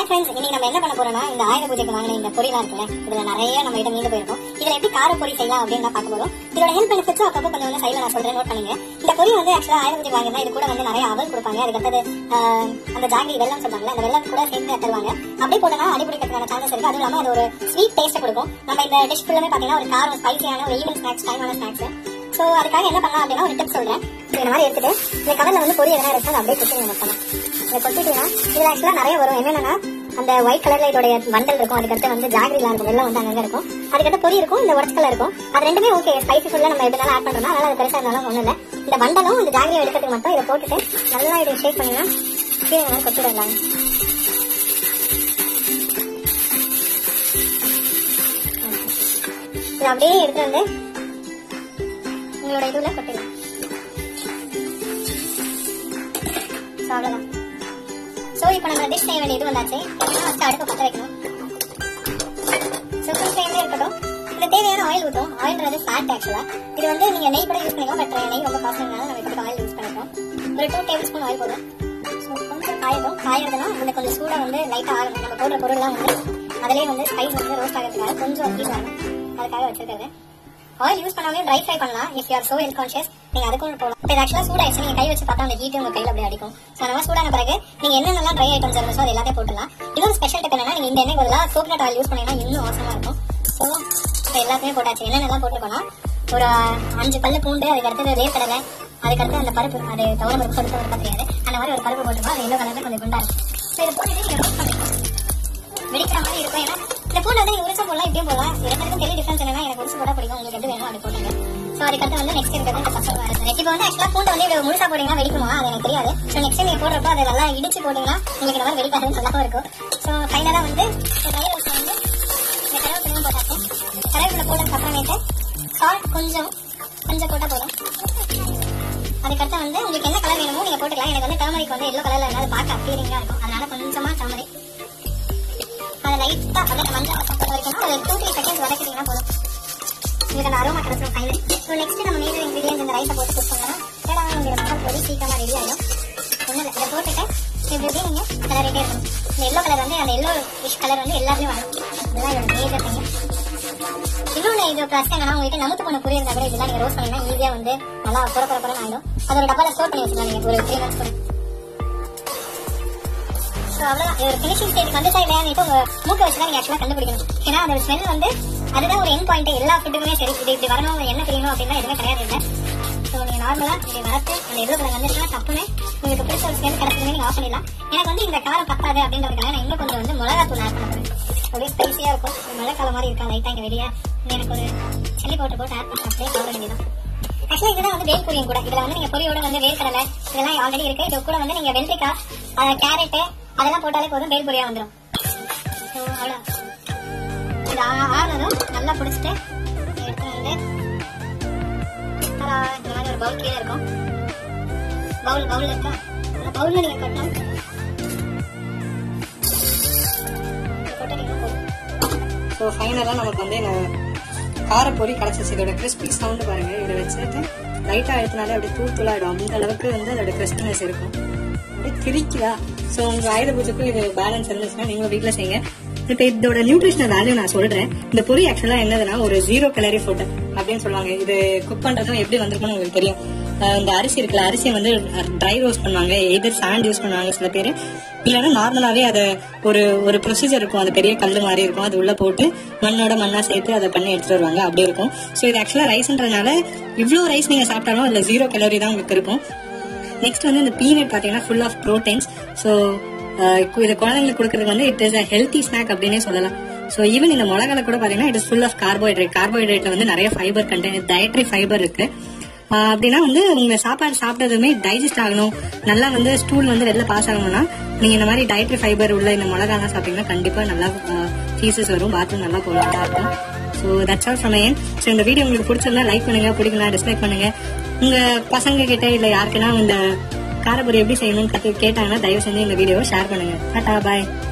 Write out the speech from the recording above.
hi friends இன்னைக்கு நம்ம என்ன பண்ண போறோம்னா இந்த ஆயுத பூஜைக்கு வாங்கின இந்த பொரியலா இருக்குல்ல இதுல நிறைய நம்ம இடம் மீந்து போயிருக்கோம் இதுல எப்படி கார பொரி செய்யலாம் அப்படின்னு தான் பார்க்க போறோம் இதோட ஹெல்த் பெனிஃபிட்ஸ் அப்பப்போ கொஞ்சம் வந்து சைடில் நான் சொல்றேன் நோட் பண்ணுங்க இந்த பொரி வந்து ஆக்சுவலா ஆயுத பூஜைக்கு வாங்கினா இது கூட வந்து நிறைய அவல் கொடுப்பாங்க அதுக்கடுத்தது ஆஹ், அந்த ஜாங்கி வெள்ளம் சொல்றாங்கல்ல அந்த வெள்ளம் கூட சேர்த்து தருவாங்க அப்படியே போட்டோம்னா அடிபிடிக்கிறதுக்கான சான்சஸ் இருக்கு அதுவும் இல்லாம அது ஒரு ஸ்வீட் டேஸ்ட் கொடுக்கும் நம்ம இந்த டிஷ் ஃபுல்லாமே பாத்தீங்கன்னா ஒரு காரம் ஸ்பைசியான ஒரு ஈவினிங் ஸ்நாக்ஸ் டைமான ஸ்நாக்ஸ் ஸோ அதுக்காக என்ன பண்ணலாம் அப்படின்னா ஒரு டிப் சொல்றேன் So, இந்த மாதிரி எடுத்துட்டு இந்த கவர்ல வந்து பொரி எதனா இருக்கு அதை அப்படியே கொட்டுங்க மொத்தமா இதை கொட்டிட்டீங்கன்னா இதுல ஆக்சுவலா நிறைய வரும் என்னன்னா அந்த ஒயிட் கலர்ல இதோட வண்டல் இருக்கும் அதுக்கடுத்து வந்து ஜாகிரிலாம் இருக்கும் வெள்ளம் வந்து அங்கங்க இருக்கும் அதுக்கடுத்து பொரி இருக்கும் இந்த ஒரச் கலர் இருக்கும் அது ரெண்டுமே ஓகே ஸ்பைசி ஃபுல்லா நம்ம எப்படினாலும் ஆட் பண்றோம் அதனால அது பெருசா இருந்தாலும் ஒண்ணும் இல்ல இந்த வண்டலும் இந்த ஜாகிரியும் எடுக்கிறதுக்கு மட்டும் இதை போட்டுட்டு நல்லா இதை ஷேக் பண்ணினா கீழே நல்லா கொட்டிடலாம் இது அப்படியே எடுத்து வந்து உங்களோட இதுல கொட்டிடலாம் So, அவ்வளவுதான் ஸோ இப்போ நம்ம டிஷ் செய்ய வேண்டிய இது வந்தாச்சு என்னன்னா ஃபஸ்ட்டு அடுப்பு பற்ற வைக்கணும் ஸோ ஃபுல் ஃப்ளேம்லேயே இருக்கட்டும் இது தேவையான ஆயில் ஊற்றும் ஆயில்ன்றது ஃபேட் ஆக்சுவலாக இது வந்து நீங்கள் நெய் கூட யூஸ் பண்ணிக்கலாம் பட் நெய் ரொம்ப காஸ்ட்லினால நம்ம இப்போ ஆயில் யூஸ் பண்ணிருக்கோம் ஒரு டூ டேபிள் ஸ்பூன் ஆயில் போதும் ஸோ கொஞ்சம் காயட்டும் காயறதுனா இந்த கொஞ்சம் சூடாக வந்து லைட்டாக ஆகணும் நம்ம போடுற பொருள்லாம் வந்து அதிலே வந்து ஸ்பைஸ் வந்து ரோஸ்ட் ஆகிறதுக்காக கொஞ்சம் ஹீட் ஆகணும் அதுக்காக வச்சிருக்கிறது ஆயில் யூஸ் பண்ணாலே ட்ரை ஃப்ரை பண்ணலாம் if you are so health conscious நீங்க அதுக்கும் போகலாம் இப்போ ஆக்சுவலா சூடாயிடுச்சு நீங்க கை வச்சு பார்த்தா அந்த ஹீட் உங்க கையில அப்படியே அடிக்கும் ஸோ அந்த மாதிரி சூடான பிறகு நீங்க என்னென்னலாம் ட்ரை ஐட்டம்ஸ் இருந்துச்சோ அது எல்லாத்தையும் போட்டுலாம் இன்னொரு ஸ்பெஷல் டிப் என்னன்னா நீங்க இந்த எண்ணெய் பதிலாக கோகனட் ஆயில் யூஸ் பண்ணீங்கன்னா இன்னும் அவசரமா இருக்கும் ஸோ இப்போ எல்லாத்தையுமே போட்டாச்சு என்னென்னலாம் போட்டுருக்கோம்னா ஒரு அஞ்சு பல்லு பூண்டு அதுக்கு அடுத்தது வேர்க்கடலை அதுக்கடுத்து அந்த பருப்பு அது தவறு பருப்பு கொடுத்து ஒரு தெரியாது அந்த மாதிரி ஒரு பருப்பு போட்டுருக்கோம் அது எல்லோ கலர்ல கொஞ்சம் குண்டா இருக்கும் ஸோ இதை போட்டுட்டு நீங்க ரோஸ்ட் பண்ணிக்கலாம் வெடிக்கிற மாதிரி இருக்கும் ஏன்னா இந்த பூண்டு வந்து நீங்க உரிச்சா போடலாம் இப்படியும் போடலாம் ரெண்டுக்கும் பெரிய டிஃபரன்ஸ் என்னன்னா எனக்கு உரிச்சு போட பிடிக்கும் உங்களுக்கு எது வேணும் அப்படி போட்டுங்க ஸோ அதுக்கடுத்து வந்து நெக்ஸ்ட் இருக்கிறது இந்த பச்சை மிளகாய் இப்போ வந்து ஆக்சுவலா பூண்டு வந்து இது முழுசா போட்டீங்கன்னா வெடிக்குமா அது எனக்கு தெரியாது ஸோ நெக்ஸ்ட் நீங்க போடுறப்போ அதை நல்லா இடிச்சு போட்டீங்கன்னா உங்களுக்கு இந்த மாதிரி வெடிக்காதுன்னு நல்லாவும் இருக்கும் ஸோ ஃபைனலா வந்து இந்த கறி ரோஸ்ட் வந்து இந்த கருவேப்பிலையும் போட்டாச்சு கருவேப்பிலை போட்டதுக்கு அப்புறமேட்டு சால்ட் கொஞ்சம் கொஞ்சம் போட்டா போதும் அதுக்கடுத்து வந்து உங்களுக்கு என்ன கலர் வேணுமோ நீங்க போட்டுக்கலாம் எனக்கு வந்து டர்மரிக் வந்து எல்லோ கலர்ல இருந்தால் பார்க்க அப்பீரிங்கா இருக்கும் அதனால கொஞ்சமா டர்மரிக் அதை லைட்டா வந்து மஞ்சள் சப்போர்ட் வரைக்கும் ஒரு டூ த்ரீ செகண்ட்ஸ் வதக்கிட்டீங்கன்னா போதும் உங்களுக்கு அந்த அரோமா கிடைச்சிடும் ஃபைனல் ஸோ நெக்ஸ்ட் நம்ம மேஜர் இன்கிரீடியன்ஸ் இந்த ரைஸை போட்டு குக் பண்ணலாம் ஏடா உங்களோட மசால் பொடி சீக்கிரமா ரெடி ஆயிடும் ஒன்றும் இல்லை இதை போட்டுட்டு இப்படி இப்படி நீங்க கலரிட்டே இருக்கணும் இந்த எல்லோ கலர் வந்து அந்த எல்லோ ஃபிஷ் கலர் வந்து எல்லாருமே வரும் இதுதான் இதோட மேஜர் திங் இன்னொன்று இது ப்ளஸ் என்னன்னா உங்களுக்கு நமத்து பண்ண புரியுறத கூட இதெல்லாம் நீங்க ரோஸ்ட் பண்ணீங்கன்னா ஈஸியா வந்து நல்லா புற புற புறன்னு ஆயிடும் அது ஒரு டப்பால ஸ்டோர் பண்ணி வச்சுக்கலாம் நீங்க ஒரு த்ரீ மந்த்ஸ் கூட ஸோ அவ்வளோதான் இது ஒரு ஃபினிஷிங் ஸ்டேஜ் வந்துச்சா இல்லையான்னு உங்க மூக்க வச்சு தான் நீங்க ஆக்சுவலாக கண்டுபிடிக்கணும் ஏன்னா அதோட ஸ்மெல் வந்து அதுதான் ஒரு என் பாயிண்ட் எல்லா ஃபுட்டுக்குமே சரி இது இப்படி வரணும் என்ன தெரியணும் அப்படின்னா எதுவுமே கிடையாது இல்லை ஸோ நீங்க நார்மலா இப்படி வரத்து அந்த எல்லோ கலர் வந்துச்சுன்னா தப்புன்னு உங்களுக்கு பிடிச்ச ஒரு ஸ்மெல் கிடைச்சதுமே நீங்க ஆஃப் பண்ணிடலாம் எனக்கு வந்து இந்த காரம் பத்தாது அப்படின்றதுக்காக நான் இன்னும் கொஞ்சம் வந்து மிளகா தூள் ஆட் பண்ண போறேன் அப்படியே ஸ்பைசியா இருக்கும் ஒரு மழை காலம் மாதிரி இருக்கா லைட்டா இங்க வெளியே எனக்கு ஒரு சில்லி பவுடர் போட்டு ஆட் பண்ணி அப்படியே சாப்பிட வேண்டியதான் ஆக்சுவலா இதுதான் வந்து வேல் பொரியும் கூட இதுல வந்து நீங்க பொரியோட வந்து வேர்க்கடலை இதெல்லாம் ஆல்ரெடி இருக்கு இது கூட வந்து நீங்க வெள்ளரிக்காய் கேரட் அதெல்லாம் போட்டாலே போதும் வேல் பொரியா வந்துடும் ஸோ அவ்வளோ இது ஆ- ஆறுனதும் நல்லா பிடிச்சிட்டு எடுத்து வந்து தலா, இந்த மாதிரி ஒரு பவுல் கீழே இருக்கும் பவுல் பவுல் இருக்கா அந்த பவுல்ல நீங்க கட்டணும் கொட்டிட்டீங்கன்னா போதும் ஸோ ஃபைனலாக நமக்கு வந்து இந்த காரப்பொரி கிடச்சிச்சு இதோட கிறிஸ்பி சவுண்டு பாருங்க இதை வச்சுட்டு லைட்டாக எடுத்தனாலே அப்படியே தூள் தூளாயிடும் அந்த அளவுக்கு வந்து அதோட கிறிஸ்பினஸ் இருக்கும் அப்படியே திரிக்குதா ஸோ உங்கள் ஆயுத பூஜைக்கும் இது பேலன்ஸ் இருந்துச்சுன்னா நீங்களும் வீட்டில் செய்யுங்க இப்போ இதோட நியூட்ரிஷனல் வேல்யூ நான் சொல்றேன் இந்த பொரி ஆக்சுவலா என்னதுன்னா ஒரு ஜீரோ கலரி ஃபுட் அப்படின்னு சொல்லுவாங்க இது குக் பண்றதும் எப்படி வந்திருக்கும்னு உங்களுக்கு தெரியும் அஹ் இந்த அரிசி இருக்குல்ல அரிசியை வந்து ட்ரை ரோஸ்ட் பண்ணுவாங்க எதிர் சாண்ட் யூஸ் பண்ணுவாங்க சில பேர் இல்லைன்னா நார்மலாவே அதை ஒரு ஒரு ப்ரொசீஜர் இருக்கும் அது பெரிய கல் மாதிரி இருக்கும் அது உள்ள போட்டு மண்ணோட மண்ணா சேர்த்து அதை பண்ணி எடுத்துட்டு வருவாங்க அப்படி இருக்கும் ஸோ இது ஆக்சுவலா ரைஸ்ன்றதுனால இவ்வளோ ரைஸ் நீங்க சாப்பிட்டாலும் அதுல ஜீரோ கலோரி தான் உங்களுக்கு இருக்கும் நெக்ஸ்ட் வந்து இந்த பீனட் பார்த்தீங்கன்னா ஃபுல் ஆஃப் ப்ரோட்டீன்ஸ் ஸோ இது குழந்தைங்களுக்கு கொடுக்கறதுக்கு வந்து it is a healthy snack அப்படின்னே சொல்லலாம் ஸோ ஈவன் இந்த மிளகால கூட பார்த்தீங்கன்னா it is full of carbohydrate கார்போஹைட்ரேட்ல வந்து நிறைய ஃபைபர் கண்டென்ட் டயட்ரி ஃபைபர் இருக்கு ஆஹ் அப்படின்னா வந்து உங்க சாப்பாடு சாப்பிட்டதுமே டைஜஸ்ட் ஆகணும் நல்லா வந்து ஸ்டூல் வந்து வெளில பாஸ் ஆகணும்னா நீங்க இந்த மாதிரி டயட்ரி ஃபைபர் உள்ள இந்த மிளகாலாம் சாப்பிட்டீங்கன்னா கண்டிப்பா நல்லா ஃபீஸஸ் வரும் பாத்ரூம் நல்லா போகும் நல்லா இருக்கும் ஸோ தட்ஸ் ஆல் ஃப்ரம் என் ஸோ இந்த வீடியோ உங்களுக்கு பிடிச்சிருந்தா லைக் பண்ணுங்க பிடிக்கலாம் டிஸ்லைக் பண்ணுங்க உங்க பசங்க கிட்ட இல்ல யாருக்குன்னா இந்த காரப்பொரி எப்படி செய்யணும்னு கத்து கேட்டாங்கன்னா தயவு செஞ்சு இந்த வீடியோவை ஷேர் பண்ணுங்க டாடா பாய்